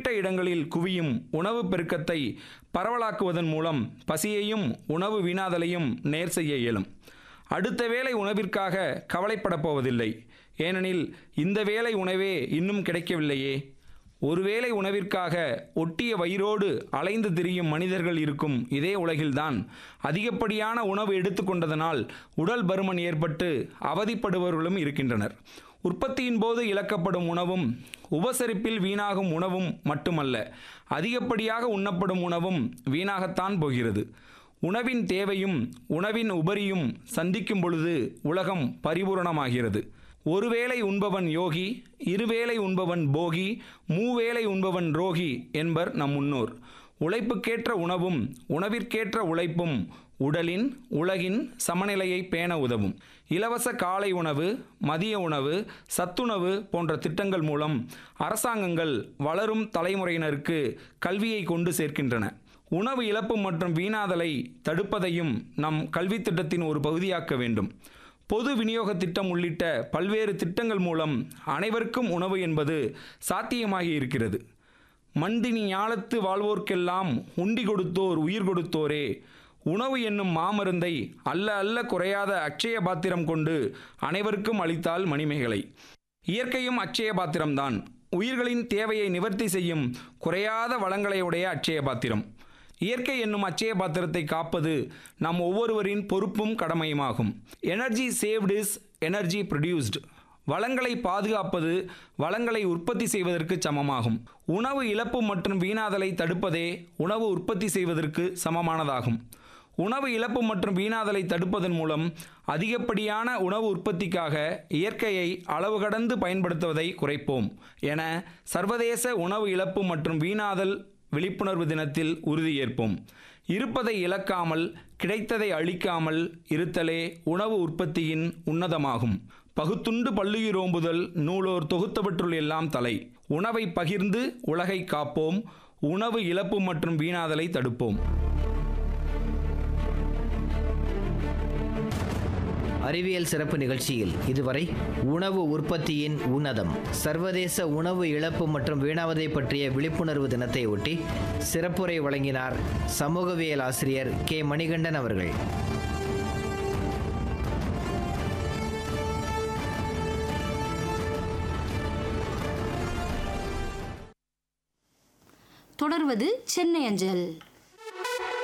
குறிப்பிட்ட இடங்களில் குவியும் உணவு பெருக்கத்தை பரவலாக்குவதன் மூலம் பசியையும் உணவு வீணாதலையும் நேர் செய்ய இயலும் அடுத்த வேளை உணவிற்காக கவலைப்படப் போவதில்லை ஏனெனில் இந்த வேளை உணவே இன்னும் கிடைக்கவில்லையே ஒருவேளை உணவிற்காக ஒட்டிய வயிறோடு அலைந்து திரியும் மனிதர்கள் இருக்கும் இதே உலகில்தான் அதிகப்படியான உணவு எடுத்துக்கொண்டதனால் உடல் பருமன் ஏற்பட்டு அவதிப்படுபவர்களும் இருக்கின்றனர் உற்பத்தியின் போது இழக்கப்படும் உணவும் உபசரிப்பில் வீணாகும் உணவும் மட்டுமல்ல அதிகப்படியாக உண்ணப்படும் உணவும் வீணாகத்தான் போகிறது உணவின் தேவையும் உணவின் உபரியும் சந்திக்கும் பொழுது உலகம் பரிபூரணமாகிறது ஒருவேளை உண்பவன் யோகி இருவேளை உண்பவன் போகி மூவேளை உண்பவன் ரோகி என்பர் நம் முன்னோர் உழைப்புக்கேற்ற உணவும் உணவிற்கேற்ற உழைப்பும் உடலின் உலகின் சமநிலையை பேண உதவும் இலவச காலை உணவு மதிய உணவு சத்துணவு போன்ற திட்டங்கள் மூலம் அரசாங்கங்கள் வளரும் தலைமுறையினருக்கு கல்வியை கொண்டு சேர்க்கின்றன உணவு இழப்பு மற்றும் வீணாதலை தடுப்பதையும் நம் கல்வித் திட்டத்தின் ஒரு பகுதியாக்க வேண்டும் பொது விநியோக திட்டம் உள்ளிட்ட பல்வேறு திட்டங்கள் மூலம் அனைவருக்கும் உணவு என்பது சாத்தியமாகி இருக்கிறது மண்டினி ஞாலத்து வாழ்வோர்க்கெல்லாம் உண்டி கொடுத்தோர் உயிர் கொடுத்தோரே உணவு என்னும் மாமருந்தை அல்ல அல்ல குறையாத அட்சய பாத்திரம் கொண்டு அனைவருக்கும் அளித்தால் மணிமேகலை இயற்கையும் அட்சய பாத்திரம்தான் உயிர்களின் தேவையை நிவர்த்தி செய்யும் குறையாத வளங்களை உடைய அட்சய பாத்திரம் இயற்கை என்னும் அட்சய பாத்திரத்தை காப்பது நம் ஒவ்வொருவரின் பொறுப்பும் கடமையுமாகும் energy saved is energy produced வளங்களை பாதுகாப்பது வளங்களை உற்பத்தி செய்வதற்கு சமமாகும் உணவு இழப்பு மற்றும் வீணாதலை தடுப்பதே உணவு உற்பத்தி செய்வதற்கு சமமானதாகும் உணவு இழப்பு மற்றும் வீணாதலை தடுப்பதன் மூலம் அதிகப்படியான உணவு உற்பத்திக்காக இயற்கையை அளவு கடந்து பயன்படுத்துவதை குறைப்போம் என சர்வதேச உணவு இழப்பு மற்றும் வீணாதல் விழிப்புணர்வு தினத்தில் உறுதியேற்போம் இருப்பதை இழக்காமல் கிடைத்ததை அழிக்காமல் இருத்தலே உணவு உற்பத்தியின் உன்னதமாகும் பகுத்துண்டு பல்லுயிரோம்புதல் நூலோர் தொகுத்தவற்றுள் எல்லாம் தலை உணவை பகிர்ந்து உலகை காப்போம் உணவு இழப்பு மற்றும் வீணாதலை தடுப்போம் அறிவியல் சிறப்பு நிகழ்ச்சியில் இதுவரை உணவு உற்பத்தியின் உன்னதம் சர்வதேச உணவு இழப்பு மற்றும் வீணாவதை பற்றிய விழிப்புணர்வு தினத்தை ஒட்டி சிறப்புரை வழங்கினார் சமூகவியல் ஆசிரியர் கே மணிகண்டன் அவர்கள் தொடர்வது சென்னை அஞ்சல்